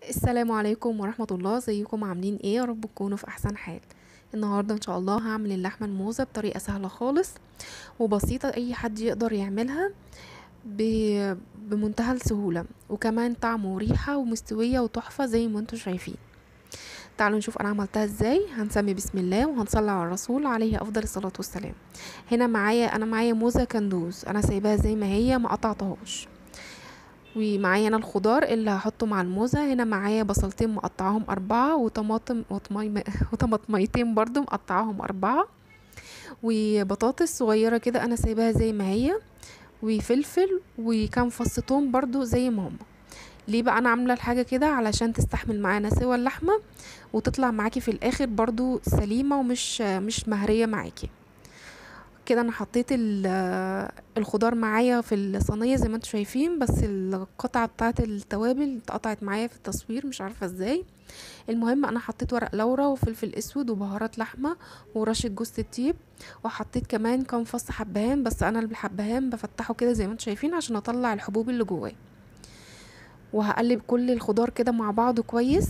السلام عليكم ورحمة الله ازيكم عاملين ايه يا رب تكونوا في احسن حال النهاردة ان شاء الله هعمل اللحمة الموزة بطريقة سهلة خالص وبسيطة اي حد يقدر يعملها ب... بمنتهى السهولة وكمان طعم وريحة ومستوية وتحفة زي ما انتم شايفين تعالوا نشوف انا عملتها ازاي هنسمي بسم الله وهنصلي على الرسول عليه افضل الصلاة والسلام هنا معايا انا معايا موزة كندوز انا سايباها زي ما هي ما قطعتهاش ومعايا انا الخضار اللي هحطه مع الموزة هنا معايا بصلتين مقطعاهم أربعة وطماطم وطمي... وطماطميتين برضو مقطعاهم أربعة وبطاطس صغيرة كده أنا سايباها زي ما هي وفلفل وكام فص توم برضو زي ما هما ليه بقى انا عامله الحاجه كده علشان تستحمل معانا سوى اللحمه وتطلع معاكي في الاخر برضو سليمه ومش مش مهريه معاكي كده انا حطيت الخضار معايا في الصينيه زي ما انتم شايفين بس القطعه بتاعه التوابل اتقطعت معايا في التصوير مش عارفه ازاي المهم انا حطيت ورق لورا وفلفل اسود وبهارات لحمه ورشه جوز الطيب وحطيت كمان كام فص حبهان بس انا الحبهان بفتحه كده زي ما انتم شايفين عشان اطلع الحبوب اللي جواه وهقلب كل الخضار كده مع بعضه كويس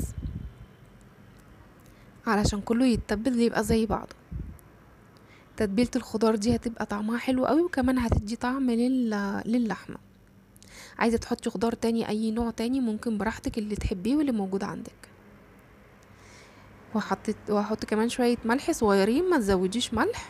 علشان كله يتبل يبقى زي بعضه تتبيله الخضار دي هتبقى طعمها حلو قوي وكمان هتدي طعم لل... للحمه عايزه تحطي خضار تاني اي نوع تاني ممكن براحتك اللي تحبيه واللي موجود عندك وحطيت وهحط كمان شويه ملح صغيرين ما تزوديش ملح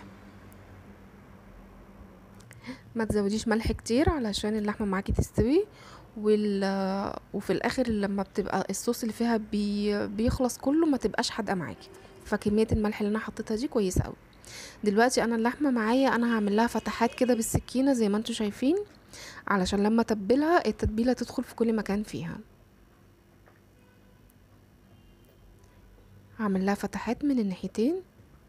ما تزوديش ملح كتير علشان اللحمه معاكي تستوي وال... وفي الاخر لما بتبقى الصوص اللي فيها بي... بيخلص كله ما تبقاش حادقه معاكي فكميه الملح اللي انا حطيتها دي كويسه قوي دلوقتي انا اللحمه معايا انا هعمل لها فتحات كده بالسكينه زي ما انتم شايفين علشان لما اتبلها التتبيله تدخل في كل مكان فيها هعمل لها فتحات من الناحيتين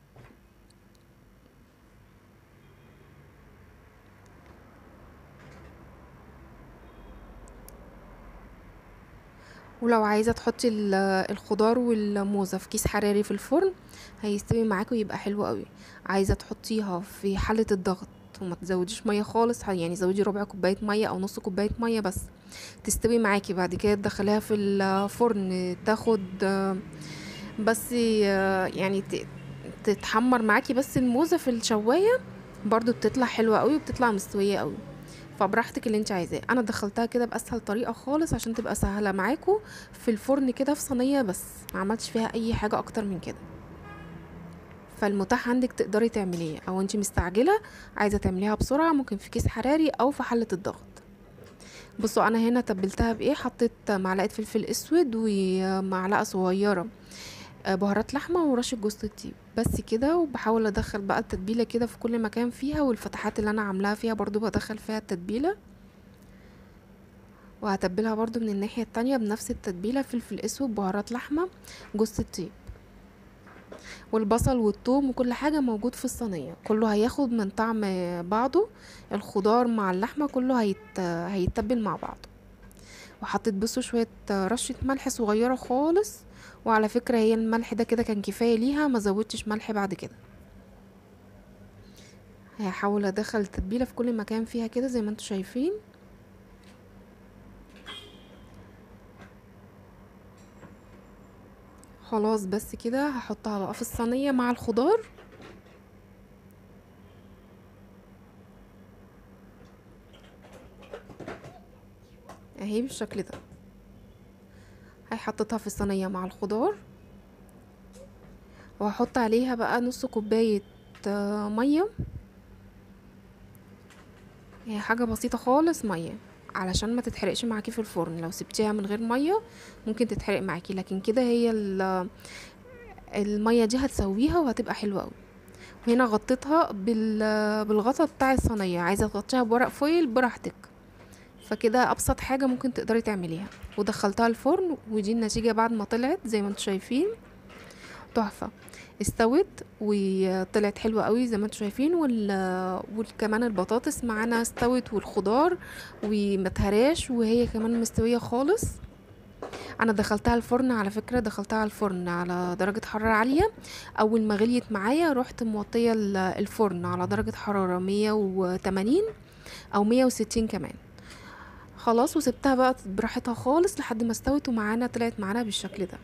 ولو عايزه تحطي الخضار والموزه في كيس حراري في الفرن هيستوي معاكي ويبقى حلو قوي عايزه تحطيها في حله الضغط وما تزوديش ميه خالص يعني زودي ربع كوبايه ميه او نص كوبايه ميه بس تستوي معاكي بعد كده تدخليها في الفرن تاخد بس يعني تتحمر معاكي بس الموزه في الشوايه برضو بتطلع حلوه قوي وبتطلع مستويه قوي فبراحتك اللي انت عايزاه انا دخلتها كده باسهل طريقه خالص عشان تبقى سهله معاكم في الفرن كده في صينيه بس ما عملتش فيها اي حاجه اكتر من كده فالمتاح عندك تقدري تعمليه او انت مستعجله عايزه تعمليها بسرعه ممكن في كيس حراري او في حله الضغط بصوا انا هنا تبلتها بايه حطيت معلقه فلفل اسود ومعلقه صغيره بهارات لحمه ورشه جوز الطيب بس كده وبحاول ادخل بقى التتبيله كده في كل مكان فيها والفتحات اللي انا عاملاها فيها برضو بدخل فيها التتبيله وهتبلها برضو من الناحيه التانية بنفس التتبيله فلفل اسود بهارات لحمه جوز الطيب والبصل والثوم وكل حاجة موجود في الصينية كله هياخد من طعم بعضه الخضار مع اللحمة كله هيت... هيتبل مع بعضه وحطيت بصوا شوية رشة ملح صغيرة خالص وعلى فكرة هي الملح ده كده كان كفاية ليها ما زودتش ملح بعد كده هحاول ادخل التتبيلة في كل مكان فيها كده زي ما انتم شايفين خلاص بس كده هحطها بقى في الصينية مع الخضار اهي بالشكل ده هحطتها في الصينية مع الخضار وهحط عليها بقى نص كوباية مية هي حاجة بسيطة خالص مية علشان ما تتحرقش معاكي في الفرن لو سبتيها من غير مية ممكن تتحرق معاكي لكن كده هي المية دي هتسويها وهتبقى حلوة قوي هنا غطيتها بالغطا بتاع الصينية عايزة تغطيها بورق فويل براحتك فكده ابسط حاجه ممكن تقدري تعمليها ودخلتها الفرن ودي النتيجه بعد ما طلعت زي ما انتم شايفين تحفه استوت وطلعت حلوه قوي زي ما انتم شايفين وال... وكمان البطاطس معانا استوت والخضار ومتهراش وهي كمان مستويه خالص انا دخلتها الفرن على فكره دخلتها الفرن على درجه حراره عاليه اول ما غليت معايا رحت موطيه الفرن على درجه حراره 180 او 160 كمان خلاص وسبتها بقى براحتها خالص لحد ما استوت ومعانا طلعت معانا بالشكل ده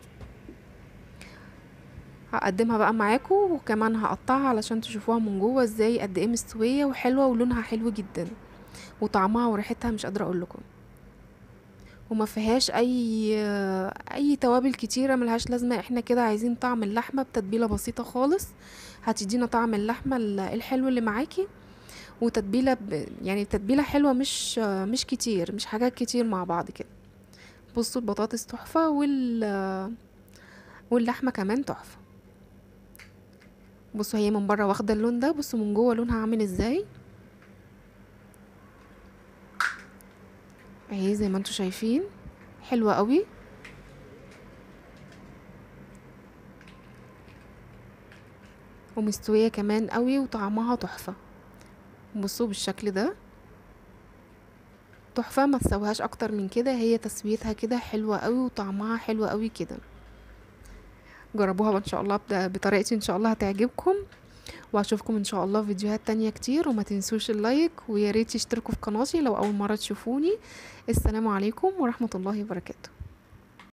هقدمها بقى معاكم وكمان هقطعها علشان تشوفوها من جوه ازاي قد ايه مستويه وحلوه ولونها حلو جدا وطعمها وريحتها مش قادره اقول لكم وما فيهاش اي اي توابل كتيره ملهاش لازمه احنا كده عايزين طعم اللحمه بتتبيله بسيطه خالص هتدينا طعم اللحمه الحلو اللي معاكي وتتبيله ب... يعني تتبيله حلوه مش مش كتير مش حاجات كتير مع بعض كده بصوا البطاطس تحفه وال واللحمه كمان تحفه بصوا هي من بره واخده اللون ده بصوا من جوه لونها عامل ازاي اهي زي ما انتوا شايفين حلوه قوي ومستويه كمان قوي وطعمها تحفه بصوا بالشكل ده تحفه ما تسويهاش اكتر من كده هي تسويتها كده حلوه قوي وطعمها حلو قوي كده جربوها ان شاء الله بطريقتي ان شاء الله هتعجبكم واشوفكم ان شاء الله في فيديوهات تانية كتير وما تنسوش اللايك ويا ريت تشتركوا في قناتي لو اول مره تشوفوني السلام عليكم ورحمه الله وبركاته